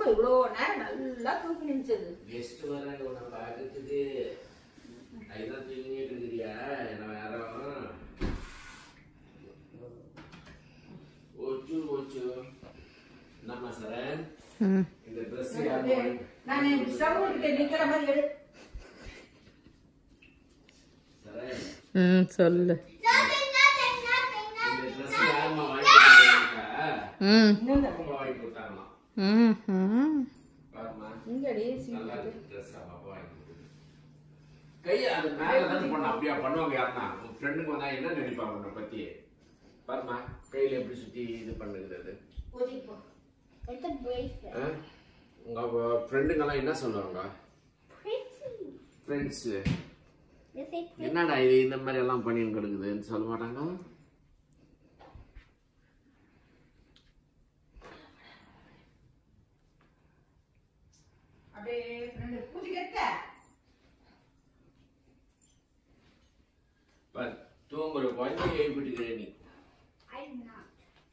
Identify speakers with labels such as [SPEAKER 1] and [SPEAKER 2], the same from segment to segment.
[SPEAKER 1] தூக்கம் இவ்வளோ நேரம் நல்லா தூக்கி நிமிச்சது
[SPEAKER 2] கெஸ்ட் வராங்க உன்னை பார்க்கறதுக்கு அதுதான் தூங்கிட்டு இருக்கிறியா நான் யாரும் ஓச்சு ஓச்சு நம்ம சரண்
[SPEAKER 3] ம்
[SPEAKER 2] இந்த ட்ரெஸ்
[SPEAKER 1] நான் சமூகத்திட்ட நிக்கிற மாதிரி எடு
[SPEAKER 2] சரண்
[SPEAKER 3] ம் சொல்லு
[SPEAKER 2] இந்த ட்ரெஸ் யாருமா வாங்கி கொடுத்தாங்கக்கா?
[SPEAKER 3] ம்
[SPEAKER 1] இன்னும்
[SPEAKER 2] அப்பா வாங்கி கொடுத்தாங்களாம்
[SPEAKER 3] ம் ம்
[SPEAKER 2] பாருமா
[SPEAKER 1] இங்கடி
[SPEAKER 2] நல்லா இருக்கு ட்ரெஸ் அப்பா வாங்கி கொடுத்தது கை அது மேல தானே பண்ண அப்படியா பண்ணுவாங்க யாருன்னா உன் ஃப்ரெண்டுங்க வந்தா என்ன நினைப்பாங்க உன்னை பத்தி பாருமா கையில எப்படி சுத்தி இது பண்ணுகிறது
[SPEAKER 4] It's a bracelet.
[SPEAKER 2] ஆ? உங்க ஃப்ரெண்டுங்கெல்லாம் என்ன சொல்லுவாங்க
[SPEAKER 4] Pretty.
[SPEAKER 2] Friends
[SPEAKER 4] They say pretty.
[SPEAKER 2] என்னடா இது இந்த மாதிரி எல்லாம் பண்ணின்னு கிடக்குதுன்னு சொல்ல மாட்டாங்க
[SPEAKER 1] அப்படியே ரெண்டு பூஜை கட்ட
[SPEAKER 2] பாரு, தூங்குற குழந்தைய எழுப்பிட்டு நீ
[SPEAKER 4] I'm not.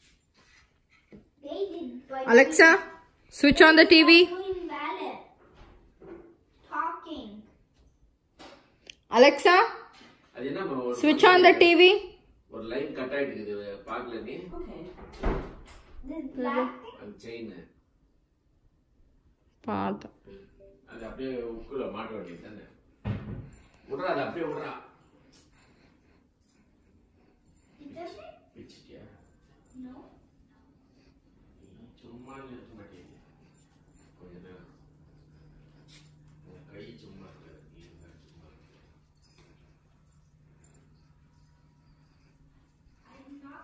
[SPEAKER 4] They did, but
[SPEAKER 3] Alexa, switch on the TV.
[SPEAKER 4] doing valid. Talking.
[SPEAKER 3] Alexa,
[SPEAKER 2] அது என்ன ஒரு
[SPEAKER 3] switch on the TV.
[SPEAKER 2] ஒரு லைன் கட் ஆயிட்டு இருக்குது பாக்கல நீ
[SPEAKER 1] ஓகே
[SPEAKER 4] This black thing.
[SPEAKER 2] அந்த செயின்
[SPEAKER 3] பார்த்தேன்
[SPEAKER 2] அது அப்படியே உக்குல மாட்ட வேண்டியது தானே விட்றா அது அப்படியே விட்றா
[SPEAKER 4] It doesn't?
[SPEAKER 2] பிச்சிட்டியா
[SPEAKER 4] No.
[SPEAKER 2] நீ சும்மா நிறுத்த மாட்டேங்க கொஞ்ச நேரம் உன் கை சும்மா இருக்காது நீ இருந்தா சும்மா இருக்கு.
[SPEAKER 4] I'm not.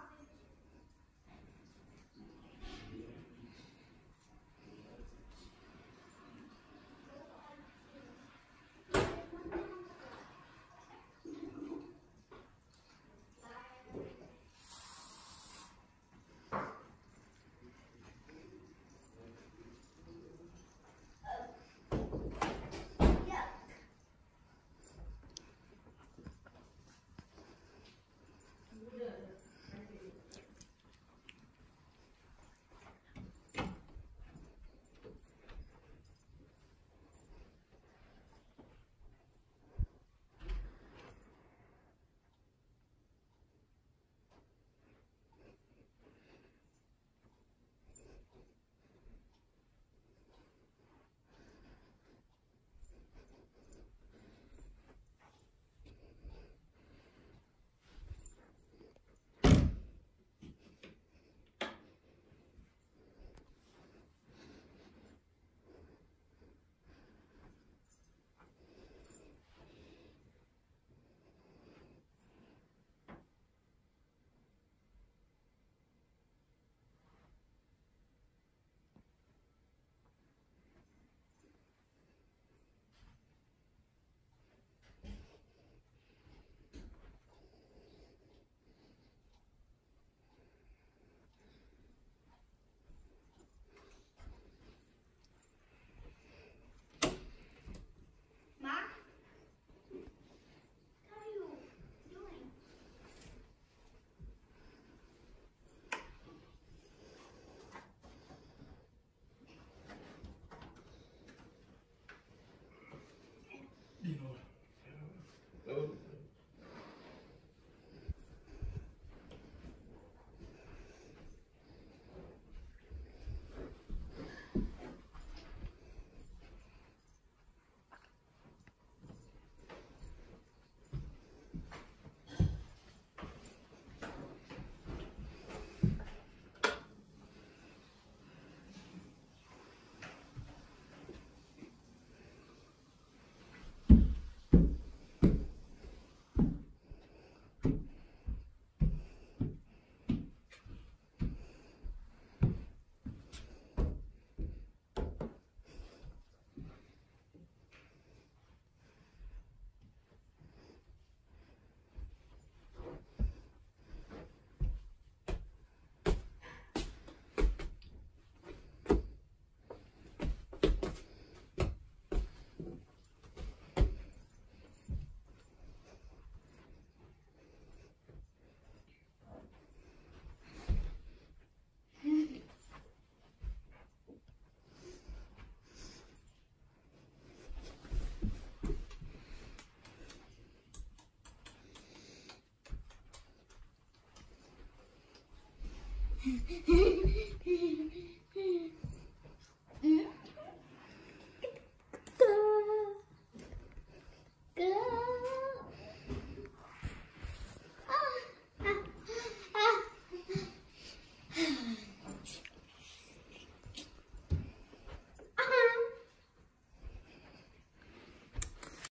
[SPEAKER 4] Thank you.